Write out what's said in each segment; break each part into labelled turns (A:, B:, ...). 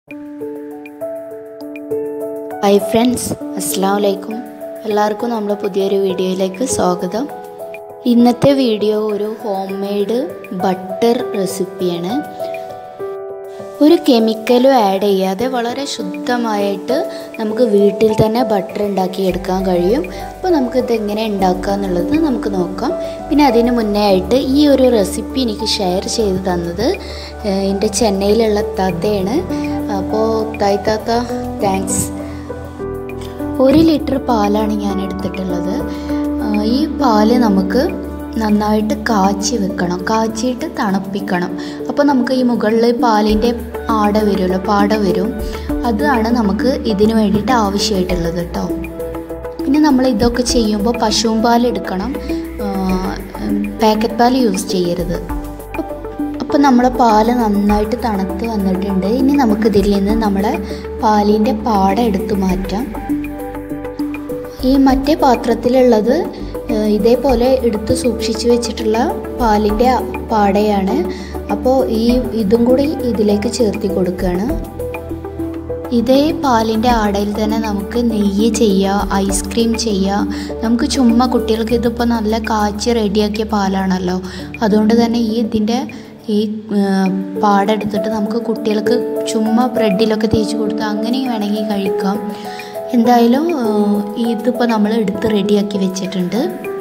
A: hi friends അസ്സാം വലൈക്കും എല്ലാവർക്കും നമ്മുടെ പുതിയൊരു വീഡിയോയിലേക്ക് സ്വാഗതം ഇന്നത്തെ വീഡിയോ ഒരു ഹോം മെയ്ഡ് ബട്ടർ റെസിപ്പിയാണ് ഒരു കെമിക്കലും ആഡ് ചെയ്യാതെ വളരെ ശുദ്ധമായിട്ട് നമുക്ക് വീട്ടിൽ തന്നെ ബട്ടർ ഉണ്ടാക്കിയെടുക്കാൻ കഴിയും അപ്പോൾ നമുക്കിത് എങ്ങനെ ഉണ്ടാക്കുക എന്നുള്ളത് നമുക്ക് നോക്കാം പിന്നെ അതിന് മുന്നേ ആയിട്ട് ഈ ഒരു റെസിപ്പി എനിക്ക് ഷെയർ ചെയ്ത് തന്നത് ഏഹ്, എൻ്റെ ചെന്നൈയിലുള്ള താത്തയാണ് അപ്പോൾ തായ് താത്ത താങ്ക്സ് ഒരു ലിറ്റർ പാലാണ് ഞാൻ എടുത്തിട്ടുള്ളത് ആ, ഈ പാല് നമുക്ക് നന്നായിട്ട് കാച്ചി വെക്കണം കാച്ചിയിട്ട് തണുപ്പിക്കണം അപ്പോൾ നമുക്ക് ഈ മുകളിൽ പാലിൻ്റെ ആട വരുമല്ലോ പാട വരും അതാണ് നമുക്ക് ഇതിന് വേണ്ടിയിട്ട് ആവശ്യമായിട്ടുള്ളത് കേട്ടോ പിന്നെ നമ്മൾ ഇതൊക്കെ ചെയ്യുമ്പോൾ പശുവും പാൽ എടുക്കണം പാക്കറ്റ് പാൽ യൂസ് ചെയ്യരുത് അപ്പോൾ നമ്മളെ പാല് നന്നായിട്ട് തണുത്ത് വന്നിട്ടുണ്ട് ഇനി നമുക്കിതിൽ നിന്ന് നമ്മളെ പാലിൻ്റെ പാട എടുത്തു മാറ്റാം ഈ മറ്റേ പാത്രത്തിലുള്ളത് ഏഹ്, ഇതേപോലെ എടുത്ത് സൂക്ഷിച്ച് വെച്ചിട്ടുള്ള പാലിൻ്റെ പാടയാണ് അപ്പോൾ ഈ ഇതും കൂടി ഇതിലേക്ക് ചേർത്തി കൊടുക്കുകയാണ് ഇതേ പാലിൻ്റെ ആടയിൽ തന്നെ നമുക്ക് നെയ്യ് ചെയ്യുക ഐസ്ക്രീം ചെയ്യുക നമുക്ക് ചുമ്മാ കുട്ടികൾക്ക് ഇതിപ്പോൾ നല്ല കാച്ചി റെഡിയാക്കിയ പാലാണല്ലോ അതുകൊണ്ട് തന്നെ ഈ ഇതിൻ്റെ ഈ ഏഹ്, പാടെടുത്തിട്ട് നമുക്ക് കുട്ടികൾക്ക് ചുമ്മാ ബ്രെഡിലൊക്കെ തേച്ച് കൊടുത്ത് അങ്ങനെയും വേണമെങ്കിൽ കഴിക്കാം എന്തായാലും ഏഹ്, ഇതിപ്പോൾ നമ്മൾ എടുത്ത് റെഡിയാക്കി വെച്ചിട്ടുണ്ട്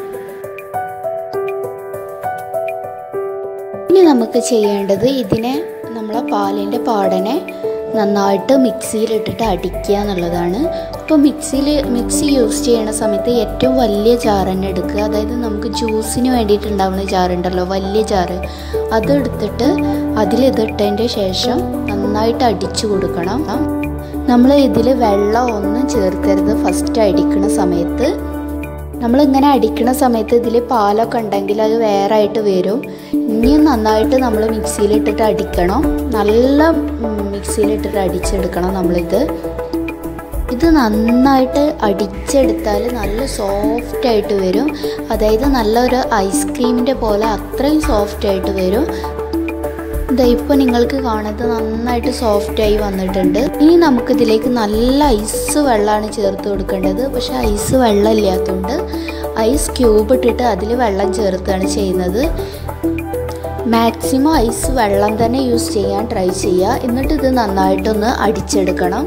A: ഇനി നമുക്ക് ചെയ്യേണ്ടത് ഇതിനെ നമ്മളെ പാലിൻ്റെ പാടനെ നന്നായിട്ട് മിക്സിയിലിട്ടിട്ട് അടിക്കുക എന്നുള്ളതാണ് അപ്പോൾ മിക്സിയിൽ മിക്സി യൂസ് ചെയ്യുന്ന സമയത്ത് ഏറ്റവും വലിയ ജാർ തന്നെ എടുക്കുക അതായത് നമുക്ക് ജ്യൂസിന് വേണ്ടിയിട്ടുണ്ടാവുന്ന ജാറുണ്ടല്ലോ വലിയ ജാറ് അതെടുത്തിട്ട് അതിലിതിട്ടതിൻ്റെ ശേഷം നന്നായിട്ട് അടിച്ചു കൊടുക്കണം നമ്മൾ ഇതിൽ വെള്ളം ഒന്നും ചേർക്കരുത് ഫസ്റ്റ് അടിക്കുന്ന സമയത്ത് നമ്മളിങ്ങനെ അടിക്കുന്ന സമയത്ത് ഇതിൽ പാലൊക്കെ ഉണ്ടെങ്കിൽ അത് വേറെ ആയിട്ട് വരും ഇനിയും നന്നായിട്ട് നമ്മൾ മിക്സിയിലിട്ടിട്ട് അടിക്കണം നല്ല ഉം, മിക്സിയിലിട്ടിട്ട് അടിച്ചെടുക്കണം നമ്മളിത് ഇത് നന്നായിട്ട് അടിച്ചെടുത്താൽ നല്ല സോഫ്റ്റ് ആയിട്ട് വരും അതായത് നല്ലൊരു ഐസ്ക്രീമിൻ്റെ പോലെ അത്രയും സോഫ്റ്റ് ആയിട്ട് വരും ഇതാ ഇപ്പോൾ നിങ്ങൾക്ക് കാണുന്നത് നന്നായിട്ട് സോഫ്റ്റായി വന്നിട്ടുണ്ട് ഇനി നമുക്കിതിലേക്ക് നല്ല ഐസ് വെള്ളമാണ് ചേർത്ത് കൊടുക്കേണ്ടത് പക്ഷേ ഐസ് വെള്ളം ഇല്ലാത്തതുകൊണ്ട് ഐസ് ക്യൂബ് ഇട്ടിട്ട് അതിൽ വെള്ളം ചേർത്താണ് ചെയ്യുന്നത് മാക്സിമം ഐസ് വെള്ളം തന്നെ യൂസ് ചെയ്യാൻ ട്രൈ ചെയ്യുക എന്നിട്ട് ഇത് നന്നായിട്ടൊന്ന് അടിച്ചെടുക്കണം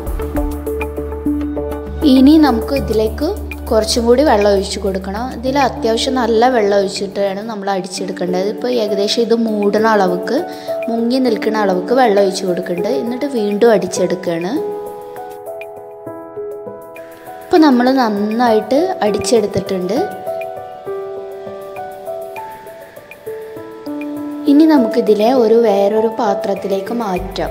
A: ഇനി നമുക്ക് ഇതിലേക്ക് കുറച്ചും കൂടി വെള്ളം ഒഴിച്ച് കൊടുക്കണം ഇതിൽ അത്യാവശ്യം നല്ല വെള്ളം ഒഴിച്ചിട്ട് വേണം നമ്മൾ അടിച്ചെടുക്കേണ്ടത് ഇപ്പോൾ ഏകദേശം ഇത് മൂടണ അളവുക്ക് മുങ്ങി നിൽക്കുന്ന അളവുക്ക് വെള്ളം ഒഴിച്ച് കൊടുക്കുന്നുണ്ട് എന്നിട്ട് വീണ്ടും അടിച്ചെടുക്കുകയാണ് ഇപ്പോൾ നമ്മൾ നന്നായിട്ട് അടിച്ചെടുത്തിട്ടുണ്ട് ഇനി നമുക്കിതിലെ ഒരു വേറൊരു പാത്രത്തിലേക്ക് മാറ്റാം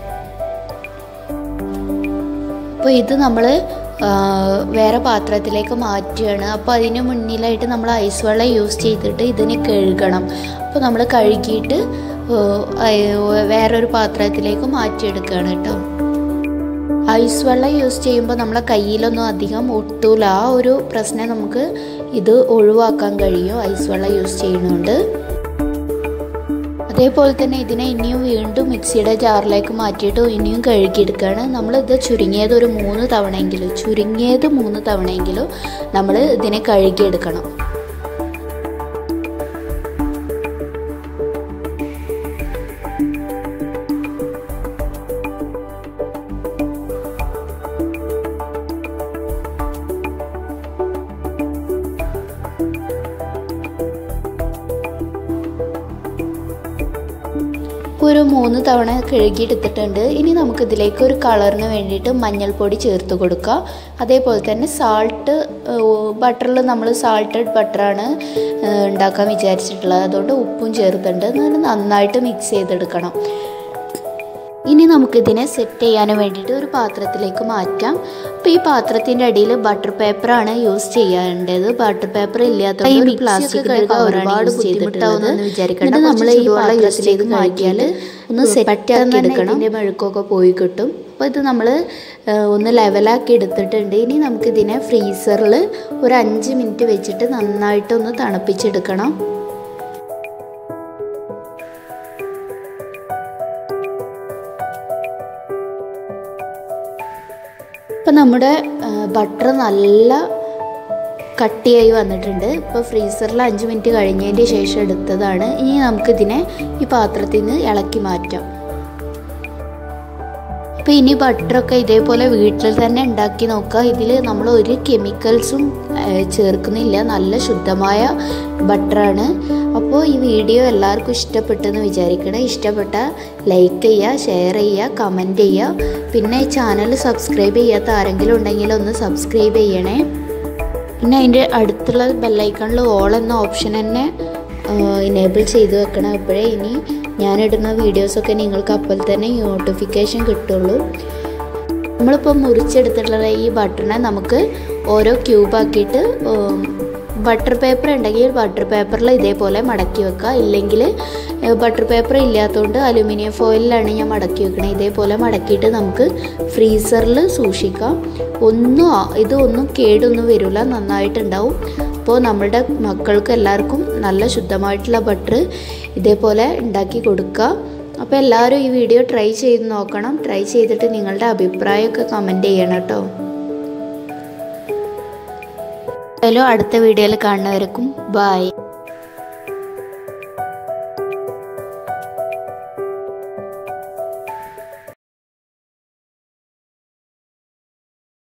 A: അപ്പോൾ ഇത് നമ്മൾ വേറെ പാത്രത്തിലേക്ക് മാറ്റുകയാണ് അപ്പോൾ അതിന് മുന്നിലായിട്ട് നമ്മൾ ഐസ് വെള്ളം യൂസ് ചെയ്തിട്ട് ഇതിനെ കഴുകണം അപ്പോൾ നമ്മൾ കഴുകിയിട്ട് ഏഹ്, അയ- വേറൊരു പാത്രത്തിലേക്ക് മാറ്റിയെടുക്കുകയാണ് കേട്ടോ ഐസ് വെള്ളം യൂസ് ചെയ്യുമ്പോൾ നമ്മളെ കയ്യിലൊന്നും അധികം ഒട്ടൂല ആ ഒരു പ്രശ്നം നമുക്ക് ഇത് ഒഴിവാക്കാൻ കഴിയും ഐസ് വെള്ളം യൂസ് ചെയ്യുന്നതുകൊണ്ട് അതേപോലെ തന്നെ ഇതിനെ ഇനിയും വീണ്ടും മിക്സിയുടെ ജാറിലേക്ക് മാറ്റിയിട്ട് ഇനിയും കഴുകിയെടുക്കുകയാണ് നമ്മളിത് ചുരുങ്ങിയത് ഒരു മൂന്ന് തവണയെങ്കിലും ചുരുങ്ങിയത് മൂന്ന് തവണയെങ്കിലും നമ്മൾ ഇതിനെ കഴുകിയെടുക്കണം ഇപ്പോൾ ഒരു മൂന്ന് തവണ കഴുകിയെടുത്തിട്ടുണ്ട് ഇനി നമുക്കിതിലേക്ക് ഒരു കളറിന് വേണ്ടിയിട്ട് മഞ്ഞൾപ്പൊടി ചേർത്ത് കൊടുക്കുക അതേപോലെ തന്നെ സാൾട്ട് ബട്ടറിൽ നമ്മൾ സാൾട്ടഡ് ബട്ടറാണ് ഉണ്ടാക്കാൻ വിചാരിച്ചിട്ടുള്ളത് അതുകൊണ്ട് ഉപ്പും ചേർത്തിട്ടുണ്ട് എന്നിട്ട് നന്നായിട്ട് മിക്സ് ചെയ്തെടുക്കണം ഇനി നമുക്കിതിനെ സെറ്റ് ചെയ്യാൻ വേണ്ടിയിട്ട് ഒരു പാത്രത്തിലേക്ക് മാറ്റാം അപ്പോൾ ഈ പാത്രത്തിൻ്റെ അടിയിൽ ബട്ടർ പേപ്പറാണ് യൂസ് ചെയ്യേണ്ടത് ബട്ടർ പേപ്പർ ഇല്ലാത്ത ഒരു പ്ലാസ്റ്റിക് കഴുകാൻ ഒരുപാട് ബുദ്ധിമുട്ടാവുമെന്ന് വിചാരിക്കേണ്ട നമ്മൾ ഈ പാത്രത്തിലേക്ക് മാറ്റിയാൽ ഒന്ന് സെറ്റ് ആക്കി എടുക്കണം ഇതിൻ്റെ മെഴുക്കൊക്കെ പോയി കിട്ടും അപ്പോൾ ഇത് നമ്മൾ ഒന്ന് ലെവലാക്കി എടുത്തിട്ടുണ്ട് ഇനി നമുക്കിതിനെ ഫ്രീസറിൽ ഒരു അഞ്ച് മിനിറ്റ് വെച്ചിട്ട് നന്നായിട്ടൊന്ന് തണുപ്പിച്ചെടുക്കണം അപ്പോൾ നമ്മുടെ ബട്ടർ നല്ല കട്ടിയായി വന്നിട്ടുണ്ട് ഇപ്പോൾ ഫ്രീസറിൽ അഞ്ച് മിനിറ്റ് കഴിഞ്ഞതിൻ്റെ ശേഷം എടുത്തതാണ് ഇനി നമുക്കിതിനെ ഈ പാത്രത്തിൽ നിന്ന് ഇളക്കി മാറ്റാം അപ്പോൾ ഇനി ബട്ടറൊക്കെ ഇതേപോലെ വീട്ടിൽ തന്നെ ഉണ്ടാക്കി നോക്കുക ഇതിൽ നമ്മൾ ഒരു കെമിക്കൽസും ചേർക്കുന്നില്ല നല്ല ശുദ്ധമായ ബട്ടറാണ് അപ്പോൾ ഈ വീഡിയോ എല്ലാവർക്കും ഇഷ്ടപ്പെട്ടെന്ന് വിചാരിക്കണം ഇഷ്ടപ്പെട്ട ലൈക്ക് ചെയ്യുക ഷെയർ ചെയ്യുക കമൻറ്റ് ചെയ്യുക പിന്നെ ചാനൽ സബ്സ്ക്രൈബ് ചെയ്യാത്ത ആരെങ്കിലും ഉണ്ടെങ്കിൽ ഒന്ന് സബ്സ്ക്രൈബ് ചെയ്യണേ പിന്നെ അതിൻ്റെ അടുത്തുള്ള ബെല്ലൈക്കണിൽ ഓൾ എന്ന ഓപ്ഷൻ തന്നെ ഇനേബിൾ ചെയ്ത് വെക്കണം അപ്പോഴേ ഇനി ഞാനിടുന്ന വീഡിയോസൊക്കെ നിങ്ങൾക്ക് അപ്പോൾ തന്നെ നോട്ടിഫിക്കേഷൻ കിട്ടുള്ളൂ നമ്മളിപ്പോൾ മുറിച്ചെടുത്തിട്ടുള്ള ഈ ബട്ടറിനെ നമുക്ക് ഓരോ ക്യൂബാക്കിയിട്ട് ബട്ടർ പേപ്പർ ഉണ്ടെങ്കിൽ ബട്ടർ പേപ്പറിൽ ഇതേപോലെ മടക്കി വെക്കുക ഇല്ലെങ്കിൽ ബട്ടർ പേപ്പർ ഇല്ലാത്തതുകൊണ്ട് അലുമിനിയം ഫോയിലാണ് ഞാൻ മടക്കി വെക്കണത് ഇതേപോലെ മടക്കിയിട്ട് നമുക്ക് ഫ്രീസറിൽ സൂക്ഷിക്കാം ഒന്നും ഇത് ഒന്നും കേടൊന്നും വരില്ല നന്നായിട്ടുണ്ടാവും അപ്പോൾ നമ്മളുടെ മക്കൾക്ക് എല്ലാവർക്കും നല്ല ശുദ്ധമായിട്ടുള്ള ബട്ടർ ഇതേപോലെ ഉണ്ടാക്കി കൊടുക്കുക അപ്പോൾ എല്ലാവരും ഈ വീഡിയോ ട്രൈ ചെയ്ത് നോക്കണം ട്രൈ ചെയ്തിട്ട് നിങ്ങളുടെ അഭിപ്രായമൊക്കെ കമൻറ്റ് ചെയ്യണം കേട്ടോ എന്തായാലും അടുത്ത വീഡിയോയിൽ കാണുന്നവർക്കും ബായ്